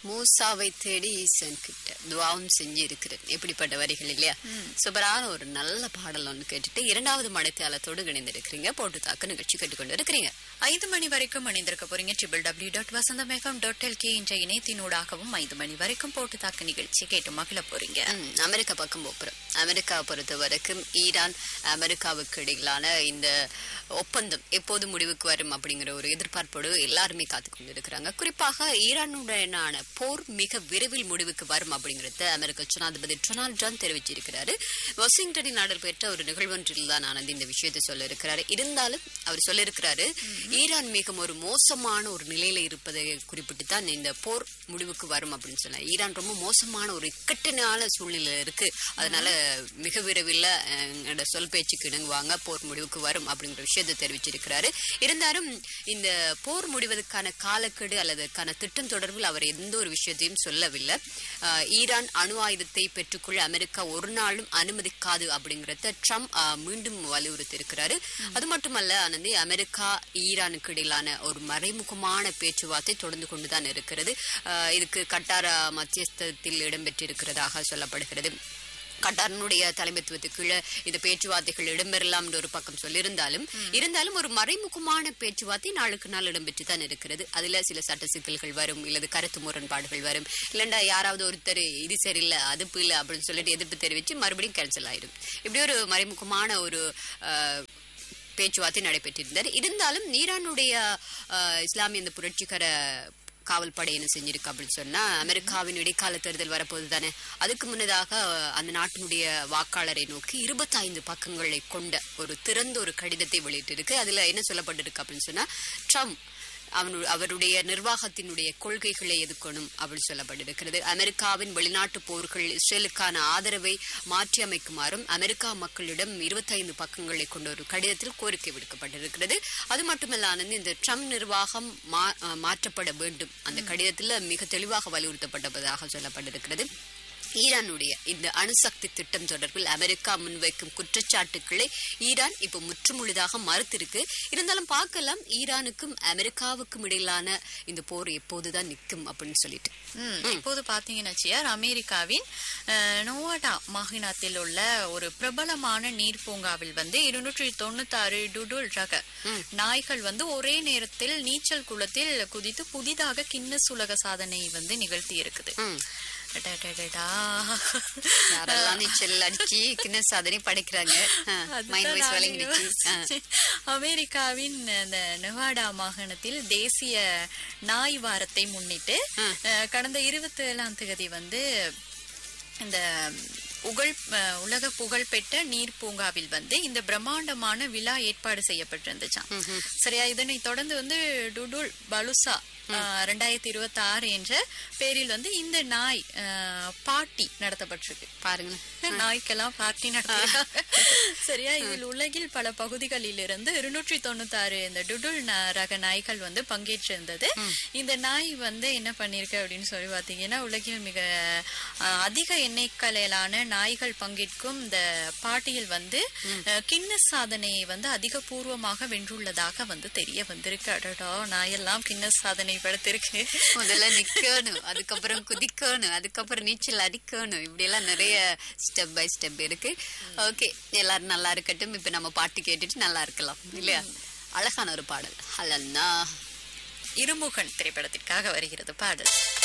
மூசாவை தேடி ஈசன் கிட்ட துவாவும் செஞ்சு இருக்கிறேன் எப்படிப்பட்ட வரிகள் இல்லையா சூப்பரான ஒரு நல்ல பாடல் ஒன்று கேட்டுட்டு இரண்டாவது மடத்தாளத்தோடு இணைந்திருக்கிறீங்க போட்டு தாக்கு நிகழ்ச்சி கேட்டுக்கொண்டு இருக்கிறீங்க ஐந்து மணி வரைக்கும் அணிந்திருக்க போறீங்க triple W dot Vasantham FM dot LK என்ற இணையத்தினூடாகவும் ஐந்து மணி வரைக்கும் போட்டு தாக்கு நிகழ்ச்சி கேட்டு மகிழ போறீங்க ம், அமெரிக்கா பக்கம் போகிறோம் அமெரிக்கா பொறுத்த வரைக்கும் ஈரான் அமெரிக்காவுக்கு இடையிலான இந்த ஒப்பந்தம் எப்போது முடிவுக்கு வரும் அப்படிங்கிற ஒரு எதிர்பார்ப்போடு எல்லாருமே காத்து கொண்டிருக்கிறாங்க குறிப்பாக ஈரானுடனான போர் மிக விரைவில் முடிவுக்கு வரும் அப்படிங்கறத அமெரிக்க ஜனாதிபதி டொனால்ட் ட்ரம்ப் தெரிவிச்சிருக்கிறாரு வாஷிங்டனில் நடைபெற்ற ஒரு நிகழ்வொன்றில் தான் ஆனந்த் இந்த விஷயத்தை சொல்ல இருக்கிறாரு இருந்தாலும் அவர் சொல்லியிருக்கிறாரு ஈரான் மிகவும் ஒரு மோசமான ஒரு நிலையில இருப்பதை குறிப்பிட்டு தான் இந்த போர் முடிவுக்கு வரும் அப்படின்னு சொன்னார் ஈரான் ரொம்ப மோசமான ஒரு இக்கட்டினான சூழ்நிலை இருக்கு அதனால மிக விரைவில் அஹ், எங்களோட சொல் பேச்சுக்கு இணங்குவாங்க போர் முடிவுக்கு வரும் அப்படிங்கிற விஷயத்தை தெரிவிச்சிருக்கிறாரு இருந்தாலும் இந்த போர் முடிவதற்கான காலக்கெடு அல்லது அதற்கான திட்டம் தொடர்பில் அவர் எந்த ஒரு விஷயத்தையும் சொல்லவில்லை அஹ், ஈரான் அணு ஆயுதத்தை பெற்றுக்கொள்ள அமெரிக்கா ஒரு நாளும் அனுமதிக்காது அப்படிங்கறத ட்ரம்ப் அஹ், மீண்டும் வலியுறுத்தி இருக்கிறாரு அது மட்டுமல்ல ஆனந்தி அமெரிக்கா ஈரானுக்கு இடையிலான ஒரு மறைமுகமான பேச்சுவார்த்தை தொடர்ந்து கொண்டுதான் இருக்கிறது அஹ், இதுக்கு கட்டார மத்தியஸ்தத்தில் இடம்பெற்றிருக்கிறதாக சொல்லப்படுகிறது கட்டாரனுடைய தலைமைத்துவத்துக்கு கீழே இந்த பேச்சுவார்த்தைகள் இடம்பெறலாம் ஒரு பக்கம் சொல்லியிருந்தாலும் இருந்தாலும் ஒரு மறைமுகமான பேச்சுவார்த்தை நாளுக்கு நாள் இடம்பெற்று தான் இருக்கிறது அதுல சில சட்ட சிக்கல்கள் வரும் இல்லது கருத்து முரண்பாடுகள் வரும் இல்லைண்டா யாராவது ஒருத்தர் இது சரியில்லை அது இல்லை அப்படின்னு சொல்லிட்டு எதிர்ப்பு தெரிவித்து மறுபடியும் கேன்சல் ஆயிடும் இப்படி ஒரு மறைமுகமான ஒரு அஹ், பேச்சுவார்த்தை நடைபெற்றிருந்தார் இருந்தாலும் ஈரானுடைய அஹ், இஸ்லாமிய இந்த புரட்சிகர காவல் படை என்ன செஞ்சிருக்கு அப்படின்னு சொன்னா அமெரிக்காவின் இடைக்கால தேர்தல் வரப்போகுது தானே அதுக்கு முன்னதாக அஹ், அந்த நாட்டினுடைய வாக்காளரை நோக்கி இருபத்தைந்து பக்கங்களை கொண்ட ஒரு திறந்த ஒரு கடிதத்தை வெளியிட்டிருக்கு அதுல என்ன சொல்லப்பட்டிருக்கு அப்படின்னு சொன்னா ட்ரம்ப் அவனு அவருடைய நிர்வாகத்தினுடைய கொள்கைகளை எதிர்க்கணும் அப்படின்னு சொல்லப்பட்டிருக்கிறது அமெரிக்காவின் வெளிநாட்டு போர்கள் இஸ்ரேலுக்கான ஆதரவை மாற்றி அமைக்குமாறும் அமெரிக்கா மக்களிடம் இருபத்தைந்து பக்கங்களை கொண்ட ஒரு கடிதத்தில் கோரிக்கை விடுக்கப்பட்டிருக்கிறது அது மட்டுமல்ல ஆனந்த் இந்த ட்ரம்ப் நிர்வாகம் மா- அஹ் மாற்றப்பட வேண்டும் அந்த கடிதத்தில் மிக தெளிவாக வலியுறுத்தப்பட்டதாக சொல்லப்பட்டிருக்கிறது ஈரானுடைய இந்த அணுசக்தி திட்டம் தொடர்பில் அமெரிக்கா முன்வைக்கும் குற்றச்சாட்டுக்களை ஈரான் இப்போ முற்றுமுழுதாக மறுத்திருக்கு இருந்தாலும் பார்க்கலாம் ஈரானுக்கும் அமெரிக்காவுக்கும் இடையிலான இந்த போர் எப்போதுதான் நிற்கும் அப்படின்னு சொல்லிட்டு ம், இப்போது பாத்தீங்கன்னா சியார் அமெரிக்காவின் அஹ், நோவாடா மாகாணத்தில் உள்ள ஒரு பிரபலமான நீர் பூங்காவில் வந்து இருநூற்றி தொண்ணூத்தாறு டுடுல் ரக நாய்கள் வந்து ஒரே நேரத்தில் நீச்சல் குளத்தில் குதித்து புதிதாக கின்னஸ் உலக சாதனை வந்து நிகழ்த்தி இருக்குது ம். அடடடடா. யாரெல்லாம் நீச்சல் அடிச்சு கிண்ண சாதனை படைக்கிறாங்க மைண்ட் அதுதான் வைஸ் நானும் விளங்கிடுச்சு ஆ. யோசிச்சேன். அமெரிக்காவின் அந்த நெவாடா மாகாணத்தில் தேசிய நாய் வாரத்தை முன்னிட்டு அஹ், கடந்த இருபத்தி ஏழாம் தேதி வந்து இந்த உகழ் அஹ், உலக புகழ்பெற்ற நீர் பூங்காவில் வந்து இந்த பிரம்மாண்டமான விழா ஏற்பாடு செய்யப்பட்டிருந்துச்சாம் சரியா இதனை தொடர்ந்து வந்து டுடுல் பலுசா ரெண்டாயிரத்தி இருபத்தி ஆறு என்ற பேரில் வந்து இந்த நாய் அஹ், பாட்டி நடத்தப்பட்டிருக்கு பாருங்க நாய்க்கெல்லாம் பார்ட்டி நடத்திருக்காங்க சரியா இதில் உலகில் பல பகுதிகளில் இருந்து இருநூற்றி தொண்ணூத்தாறு இந்த டுடுல் ந- ரக நாய்கள் வந்து பங்கேற்றிருந்தது இந்த நாய் வந்து என்ன பண்ணிருக்கு அப்படின்னு சொல்லி பாத்தீங்கன்னா உலகில் மிக அஹ், அதிக எண்ணெய்க்கலையிலான நாய்கள் பங்கேற்கும் இந்த பாட்டியில் வந்து அஹ், கின்னஸ் சாதனையை வந்து அதிகபூர்வமாக வென்றுள்ளதாக வந்து தெரிய வந்திருக்கு அடடா நாயெல்லாம் கின்னஸ் சாதனை படுத்திருக்கு முதல்ல நிக்கணும் அதுக்கப்புறம் குதிக்கணும் அதுக்கப்புறம் நீச்சல் அடிக்கணும் இப்படி எல்லாம் நிறைய ஸ்டெப் பை ஸ்டெப் இருக்கு ஓகே எல்லாரும் நல்லா இருக்கட்டும் இப்ப நம்ம பாட்டு கேட்டுட்டு நல்லா இருக்கலாம் இல்லையா அழகான ஒரு பாடல் ஹலன்னா இருமுகன் திரைப்படத்திற்காக வருகிறது பாடல்